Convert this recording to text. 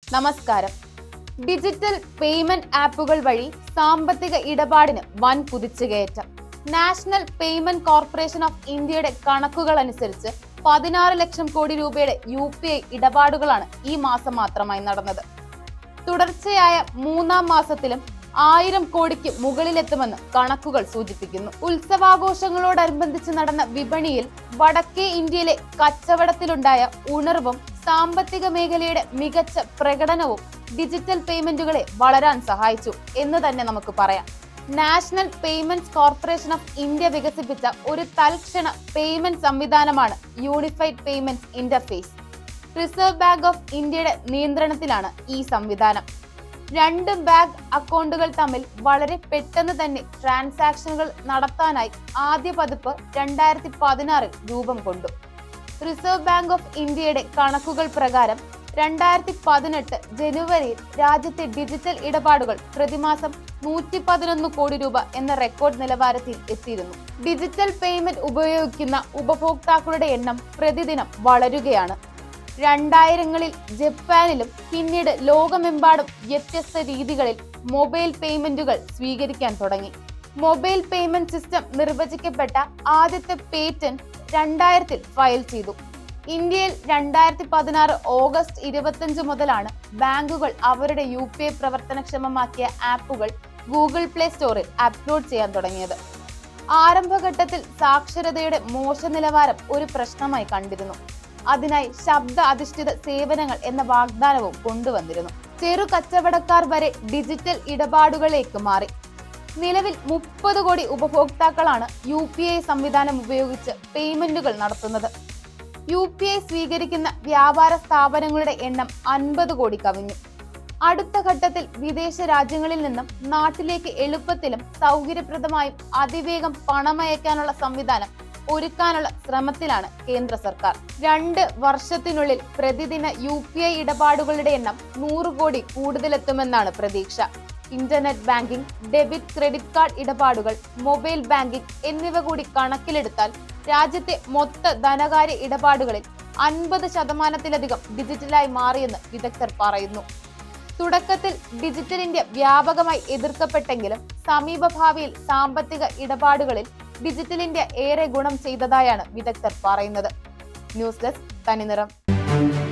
നമസ്കാരം digital payment ആപ്പുകൾ വഴി സാമ്പത്തിക ഇടപാടിന് വൻ കുതിച്ചുകയറ്റം നാഷണൽ പേയ്മെന്റ് കോർപ്പറേഷൻ ഓഫ് ഇന്ത്യയുടെ കണക്കുകൾ അനുസരിച്ച് പതിനാറ് ലക്ഷം കോടി രൂപയുടെ യു പി ഐ ഇടപാടുകളാണ് ഈ മാസം മാത്രമായി നടന്നത് തുടർച്ചയായ മൂന്നാം മാസത്തിലും ആയിരം കോടിക്ക് മുകളിലെത്തുമെന്ന് കണക്കുകൾ സൂചിപ്പിക്കുന്നു ഉത്സവാഘോഷങ്ങളോടനുബന്ധിച്ച് നടന്ന വിപണിയിൽ വടക്കേ ഇന്ത്യയിലെ കച്ചവടത്തിലുണ്ടായ ഉണർവും സാമ്പത്തിക മേഖലയുടെ മികച്ച പ്രകടനവും ഡിജിറ്റൽ പേയ്മെന്റുകളെ വളരാൻ സഹായിച്ചു എന്ന് തന്നെ നമുക്ക് പറയാം national payments corporation of India വികസിപ്പിച്ച ഒരു തൽക്ഷണ പേയ്മെന്റ് സംവിധാനമാണ് unified payment interface reserve bank of ഇന്ത്യയുടെ നിയന്ത്രണത്തിലാണ് ഈ സംവിധാനം രണ്ട് ബാങ്ക് അക്കൗണ്ടുകൾ തമ്മിൽ വളരെ പെട്ടെന്ന് തന്നെ ട്രാൻസാക്ഷനുകൾ നടത്താനായി ആദ്യ പതിപ്പ് രണ്ടായിരത്തി പതിനാറിൽ രൂപം കൊണ്ടു റിസർവ് ബാങ്ക് ഓഫ് ഇന്ത്യയുടെ കണക്കുകൾ പ്രകാരം രണ്ടായിരത്തി പതിനെട്ട് ജനുവരിയിൽ രാജ്യത്തെ ഡിജിറ്റൽ ഇടപാടുകൾ പ്രതിമാസം നൂറ്റി പതിനൊന്ന് കോടി രൂപ എന്ന റെക്കോർഡ് നിലവാരത്തിൽ എത്തിയിരുന്നു ഡിജിറ്റൽ പേയ്മെന്റ് ഉപയോഗിക്കുന്ന ഉപഭോക്താക്കളുടെ എണ്ണം പ്രതിദിനം വളരുകയാണ് രണ്ടായിരങ്ങളിൽ ജപ്പാനിലും പിന്നീട് ലോകമെമ്പാടും വ്യത്യസ്ത രീതികളിൽ മൊബൈൽ പേയ്മെന്റുകൾ സ്വീകരിക്കാൻ തുടങ്ങി മൊബൈൽ പേയ്മെന്റ് സിസ്റ്റം നിർവചിക്കപ്പെട്ട ആദ്യത്തെ പേറ്റന്റ് രണ്ടായിരത്തിൽ ഫയൽ ചെയ്തു ഇന്ത്യയിൽ രണ്ടായിരത്തി പതിനാറ് ഓഗസ്റ്റ് ഇരുപത്തിയഞ്ച് മുതലാണ് ബാങ്കുകൾ അവരുടെ യു പി ഐ പ്രവർത്തനക്ഷമമാക്കിയ ആപ്പുകൾ ഗൂഗിൾ പ്ലേ സ്റ്റോറിൽ അപ്ലോഡ് ചെയ്യാൻ തുടങ്ങിയത് ആരംഭഘട്ടത്തിൽ സാക്ഷരതയുടെ മോശ നിലവാരം ഒരു പ്രശ്നമായി കണ്ടിരുന്നു അതിനായി ശബ്ദ അധിഷ്ഠിത സേവനങ്ങൾ എന്ന വാഗ്ദാനവും കൊണ്ടുവന്നിരുന്നു ചെറു കച്ചവടക്കാർ വരെ ഡിജിറ്റൽ ഇടപാടുകളിലേക്ക് മാറി നിലവിൽ മുപ്പത് കോടി ഉപഭോക്താക്കളാണ് യു പി ഐ സംവിധാനം ഉപയോഗിച്ച് പേയ്മെന്റുകൾ നടത്തുന്നത് യു പി ഐ സ്വീകരിക്കുന്ന വ്യാപാര സ്ഥാപനങ്ങളുടെ എണ്ണം അൻപത് കോടി കവിഞ്ഞു അടുത്ത ഘട്ടത്തിൽ വിദേശ രാജ്യങ്ങളിൽ നിന്നും നാട്ടിലേക്ക് എളുപ്പത്തിലും സൗകര്യപ്രദമായും അതിവേഗം പണമയക്കാനുള്ള സംവിധാനം ഒരുക്കാനുള്ള ശ്രമത്തിലാണ് കേന്ദ്ര സർക്കാർ രണ്ട് വർഷത്തിനുള്ളിൽ പ്രതിദിന യു പി ഐ ഇടപാടുകളുടെ എണ്ണം നൂറ് കോടി കൂടുതലെത്തുമെന്നാണ് പ്രതീക്ഷ internet banking debit credit card ഇടപാടുകൾ മൊബൈൽ ബാങ്കിംഗ് എന്നിവ കൂടി കണക്കിലെടുത്താൽ രാജ്യത്തെ മൊത്ത ധനകാര്യ ഇടപാടുകളിൽ അൻപത് ശതമാനത്തിലധികം ഡിജിറ്റലായി മാറിയെന്ന് വിദഗ്ധർ പറയുന്നു തുടക്കത്തിൽ ഡിജിറ്റൽ ഇന്ത്യ വ്യാപകമായി എതിർക്കപ്പെട്ടെങ്കിലും സമീപഭാവിയിൽ സാമ്പത്തിക ഇടപാടുകളിൽ ഡിജിറ്റൽ ഇന്ത്യ ഏറെ ഗുണം ചെയ്തതായാണ് വിദഗ്ധർ പറയുന്നത് ന്യൂസ് ഡെസ്ക് തനിനിറം